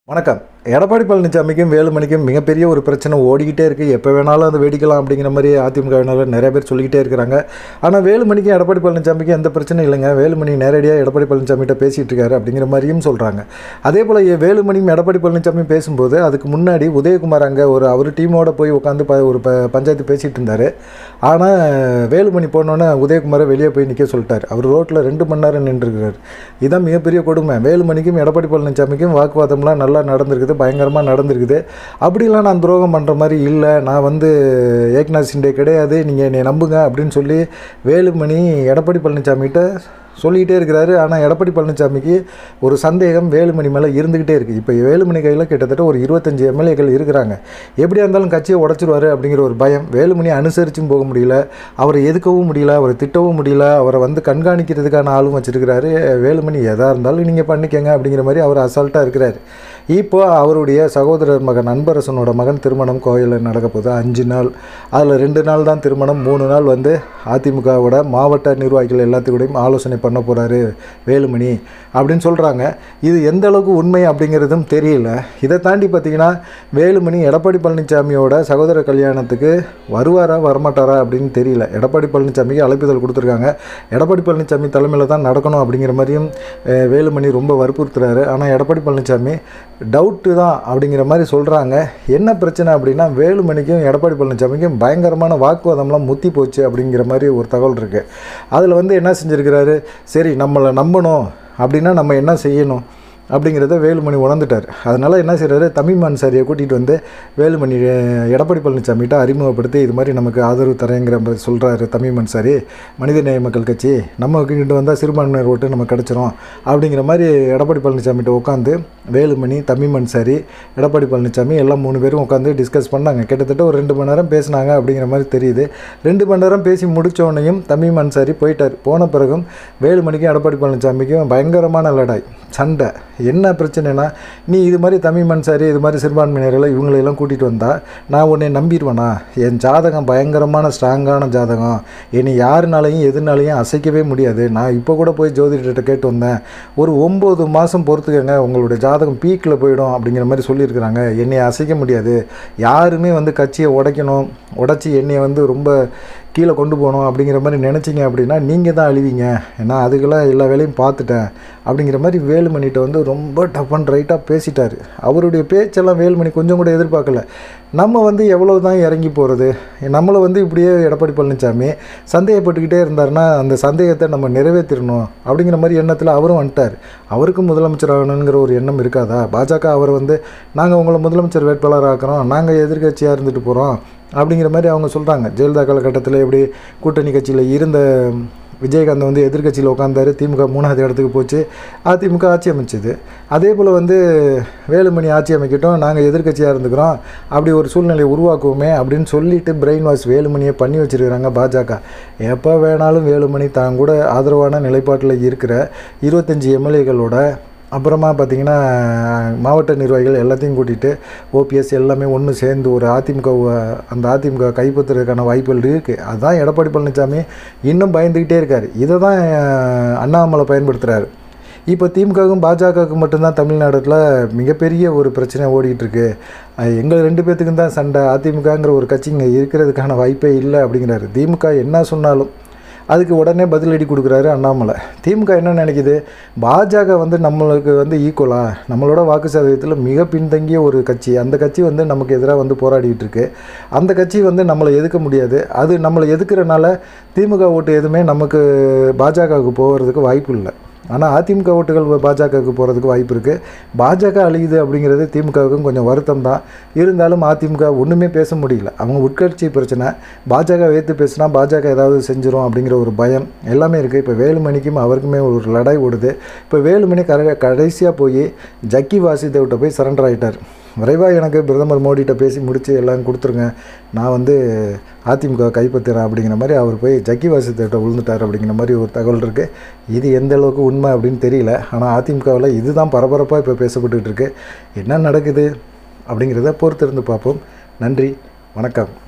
வணக்கம் எடப்பாடி பழனிசாமிக்கும் வேலுமணிக்கும் மிகப்பெரிய ஒரு பிரச்சனை ஓடிக்கிட்டே இருக்குது எப்போ வேணாலும் அதை வெடிக்கலாம் அப்படிங்கிற மாதிரி அதிமுகவினர் நிறைய பேர் சொல்லிக்கிட்டே இருக்கிறாங்க ஆனால் வேலுமணிக்கும் எடப்பாடி பழனிசாமிக்கும் எந்த பிரச்சனையும் இல்லைங்க வேலுமணி நேரடியாக எடப்பாடி பழனிசாமிகிட்ட பேசிகிட்டு இருக்காரு அப்படிங்கிற மாதிரியும் சொல்கிறாங்க அதே போல் வேலுமணியும் எடப்பாடி பழனிசாமியும் பேசும்போது அதுக்கு முன்னாடி உதயகுமார் அங்கே ஒரு அவர் டீமோட போய் உட்காந்து ப ஒரு ப பஞ்சாயத்து பேசிகிட்டு இருந்தார் ஆனால் வேலுமணி போனோன்னே உதயகுமாரை வெளியே போய் நிற்க சொல்லிட்டார் அவர் ரோட்டில் ரெண்டு மணி நேரம் நின்றுருக்கிறார் இதான் மிகப்பெரிய கொடுமை வேலுமணிக்கும் எடப்பாடி பழனிசாமிக்கும் வாக்குவாதம்லாம் நல்லா நடந்திருக்குது பயங்கரமாக நடந்திருக்குது அப்படிலாம் நான் துரோகம் பண்ணுற மாதிரி இல்லை நான் வந்து ஏக்நாத் சிண்டே கிடையாது நீங்கள் என்னை நம்புங்க அப்படின்னு சொல்லி வேலுமணி எடப்பாடி பழனிசாமிகிட்ட சொல்லிக்கிட்டே இருக்கிறாரு ஆனால் எடப்பாடி பழனிசாமிக்கு ஒரு சந்தேகம் வேலுமணி மேலே இருந்துக்கிட்டே இருக்குது இப்போ வேலுமணி கையில் கிட்டத்தட்ட ஒரு இருபத்தஞ்சி எம்எல்ஏக்கள் இருக்கிறாங்க எப்படியா இருந்தாலும் கட்சியை உடச்சிருவாரு அப்படிங்கிற ஒரு பயம் வேலுமணி அனுசரிச்சும் போக முடியல அவரை எதுக்கவும் முடியல அவரை திட்டவும் முடியல அவரை வந்து கண்காணிக்கிறதுக்கான ஆளும் வச்சிருக்கிறாரு வேலுமணி எதாக இருந்தாலும் நீங்கள் பண்ணிக்கங்க அப்படிங்கிற மாதிரி அவர் அசால்ட்டாக இருக்கிறாரு இப்போ அவருடைய சகோதரர் மகன் அன்பரசனோட மகன் திருமணம் கோயிலில் நடக்க போகுது அஞ்சு நாள் அதில் ரெண்டு நாள் தான் திருமணம் மூணு நாள் வந்து அதிமுகவோட மாவட்ட நிர்வாகிகள் எல்லாத்துக்கூடையும் ஆலோசனை பண்ண போகிறாரு வேலுமணி அப்படின்னு சொல்கிறாங்க இது எந்த அளவுக்கு உண்மை அப்படிங்கிறதும் தெரியல இதை தாண்டி பார்த்தீங்கன்னா வேலுமணி எடப்பாடி பழனிசாமியோட சகோதர கல்யாணத்துக்கு வருவாரா வரமாட்டாரா அப்படின்னு தெரியல எடப்பாடி பழனிசாமிக்கு அழைப்புதல் கொடுத்துருக்காங்க எடப்பாடி பழனிசாமி தலைமையில் தான் நடக்கணும் அப்படிங்கிற மாதிரியும் அஹ், வேலுமணி ரொம்ப வற்புறுத்துறாரு ஆனால் எடப்பாடி பழனிசாமி டவுட்டு தான் அப்படிங்கிற மாதிரி சொல்கிறாங்க என்ன பிரச்சனை அப்படின்னா வேலுமணிக்கும் எடப்பாடி பழனிசாமிக்கும் பயங்கரமான வாக்குவாதம்லாம் முத்தி போச்சு அப்படிங்கிற மாதிரி ஒரு தகவல் இருக்குது அதில் வந்து என்ன செஞ்சுருக்கிறாரு சரி நம்மளை நம்பணும் அப்படின்னா நம்ம என்ன செய்யணும் அப்படிங்கிறத வேலுமணி உணர்ந்துட்டார் அதனால் என்ன செய்கிறாரு தமிழ்மான் சாரியை கூட்டிகிட்டு வந்து வேலுமணி அஹ், எடப்பாடி பழனிசாமிகிட்ட அறிமுகப்படுத்தி இது மாதிரி நமக்கு ஆதரவு தரேங்கிற மாதிரி சொல்கிறாரு தமிழ்மான் சாரி மனிதநேய மக்கள் கட்சி நம்ம கிட்ட வந்தால் சிறுபான்மையினர் ஓட்டு நமக்கு கிடச்சிரும் அப்படிங்கிற மாதிரி எடப்பாடி பழனிசாமிகிட்ட உட்காந்து வேலுமணி தமிழ்மன் சாரி எடப்பாடி பழனிசாமி எல்லாம் மூணு பேரும் உட்காந்து டிஸ்கஸ் பண்ணாங்க கிட்டத்தட்ட ஒரு ரெண்டு மணி நேரம் பேசினாங்க அப்படிங்கிற மாதிரி தெரியுது ரெண்டு மணி நேரம் பேசி முடிச்ச உடனேயும் தமிழ்மன் சாரி போயிட்டார் போன பிறகும் வேலுமணிக்கும் எடப்பாடி பழனிசாமிக்கும் பயங்கரமான லடாய் சண்டை என்ன பிரச்சனைனா நீ இது மாதிரி தமிழ்மன் சாரி இது மாதிரி சிறுபான்மையினர்களை இவங்களையெல்லாம் கூட்டிகிட்டு வந்தால் நான் உன்னை நம்பிடுவேனா என் ஜாதகம் பயங்கரமான ஸ்ட்ராங்கான ஜாதகம் என்னை யாருனாலையும் எதுனாலையும் அசைக்கவே முடியாது நான் இப்போ கூட போய் ஜோதிடர்கிட்ட கேட்டு வந்தேன் ஒரு ஒம்பது மாதம் பொறுத்துக்கங்க உங்களுடைய ஜாதகம் பீக்கில் போயிடும் அப்படிங்கிற மாதிரி சொல்லியிருக்கிறாங்க என்னை அசைக்க முடியாது யாருமே வந்து கட்சியை உடைக்கணும் உடச்சி என்னையை வந்து ரொம்ப கீழே கொண்டு போகணும் அப்படிங்கிற மாதிரி நினச்சிங்க அப்படின்னா நீங்கள் தான் அழிவீங்க ஏன்னா அதுக்கெல்லாம் எல்லா வேலையும் பார்த்துட்டேன் அப்படிங்கிற மாதிரி வேலுமணிகிட்ட வந்து ரொம்ப டஃப் அண்ட் ரைட்டாக பேசிட்டார் அவருடைய பேச்செல்லாம் வேலுமணி கொஞ்சம் கூட எதிர்பார்க்கல நம்ம வந்து எவ்வளோ தான் இறங்கி போகிறது நம்மளை வந்து இப்படியே எடப்பாடி பழனிசாமி சந்தேகப்பட்டுக்கிட்டே இருந்தாருன்னா அந்த சந்தேகத்தை நம்ம நிறைவேற்றிடணும் அப்படிங்கிற மாதிரி எண்ணத்தில் அவரும் வந்துட்டார் அவருக்கும் முதலமைச்சர் ஆகணுங்கிற ஒரு எண்ணம் இருக்காதா பாஜக அவர் வந்து நாங்கள் உங்களை முதலமைச்சர் வேட்பாளர் ஆக்குறோம் நாங்கள் எதிர்க்கட்சியாக இருந்துட்டு போகிறோம் அப்படிங்கிற மாதிரி அவங்க சொல்கிறாங்க ஜெயலலிதா காலகட்டத்தில் எப்படி கூட்டணி கட்சியில் இருந்த விஜயகாந்த் வந்து எதிர்க்கட்சியில் உட்காந்தாரு திமுக மூணாவது இடத்துக்கு போச்சு அதிமுக ஆட்சி அமைச்சது அதே போல் வந்து வேலுமணி ஆட்சி அமைக்கட்டும் நாங்கள் எதிர்க்கட்சியாக இருந்துக்கிறோம் அப்படி ஒரு சூழ்நிலையை உருவாக்குவோமே அப்படின்னு சொல்லிட்டு பிரெயின் வாஷ் வேலுமணியை பண்ணி வச்சிருக்கிறாங்க பாஜக எப்போ வேணாலும் வேலுமணி தான் கூட ஆதரவான நிலைப்பாட்டில் இருக்கிற இருபத்தஞ்சி எம்எல்ஏகளோட அப்புறமா பார்த்தீங்கன்னா மாவட்ட நிர்வாகிகள் எல்லாத்தையும் கூட்டிகிட்டு ஓபிஎஸ் எல்லாமே ஒன்று சேர்ந்து ஒரு அதிமுக வ- அந்த அதிமுக கைப்பற்றுறதுக்கான வாய்ப்புகள் இருக்குது அதுதான் எடப்பாடி பழனிசாமி இன்னும் பயந்துக்கிட்டே இருக்கார் இதை தான் அஹ், அண்ணாமலை பயன்படுத்துகிறாரு இப்போ திமுகவுக்கும் பாஜகவுக்கும் மட்டும்தான் தமிழ்நாட்டில் மிகப்பெரிய ஒரு பிரச்சனை ஓடிக்கிட்டு இருக்கு அஹ், எங்கள் ரெண்டு பேர்த்துக்கும் தான் சண்டை அதிமுகங்கிற ஒரு கட்சி இங்கே இருக்கிறதுக்கான வாய்ப்பே இல்லை அப்படிங்கிறாரு திமுக என்ன சொன்னாலும் அதுக்கு உடனே பதிலடி கொடுக்குறாரு அண்ணாமலை திமுக என்ன நினைக்குது பாஜக வந்து நம்மளுக்கு வந்து ஈக்குவலாக நம்மளோட வாக்கு சதவீதத்தில் மிக பின்தங்கிய ஒரு கட்சி அந்த கட்சி வந்து நமக்கு எதிராக வந்து போராடிட்டு இருக்கு அந்த கட்சி வந்து நம்மளை எதுக்க முடியாது அது நம்மளை எதுக்குறனால திமுக ஓட்டு எதுவுமே நமக்கு பாஜகவுக்கு போகிறதுக்கு வாய்ப்பு இல்லை ஆனால் அதிமுக ஓட்டுகள் பாஜகவுக்கு போகிறதுக்கு வாய்ப்பு இருக்குது பாஜக அழியுது அப்படிங்கிறது திமுகவுக்கும் கொஞ்சம் வருத்தம் தான் இருந்தாலும் அதிமுக ஒன்றுமே பேச முடியல அவங்க உட்கட்சி பிரச்சனை பாஜக வைத்து பேசினா பாஜக ஏதாவது செஞ்சிரும் அப்படிங்கிற ஒரு பயம் எல்லாமே இருக்குது இப்போ வேலுமணிக்கும் அவருக்குமே ஒரு லடாய் ஓடுது இப்போ வேலுமணி கர கடைசியாக போய் ஜக்கி வாசுதேவ்கிட்ட போய் சரண்டர் ஆகிட்டார் விரைவாக எனக்கு பிரதமர் மோடிகிட்ட பேசி முடித்து எல்லாம் கொடுத்துருங்க நான் வந்து அதிமுக கைப்பற்றுறேன் அப்படிங்கிற மாதிரி அவர் போய் ஜக்கி வாசுதேவ்கிட்ட விழுந்துட்டார் அப்படிங்கிற மாதிரி ஒரு தகவல் இருக்குது இது எந்த அளவுக்கு உண்மை அப்படின்னு தெரியல ஆனால் அதிமுகவில் இதுதான் பரபரப்பாக இப்போ பேசப்பட்டுக்கிட்டு இருக்கு என்ன நடக்குது அப்படிங்கிறத பொறுத்திருந்து பார்ப்போம் நன்றி வணக்கம்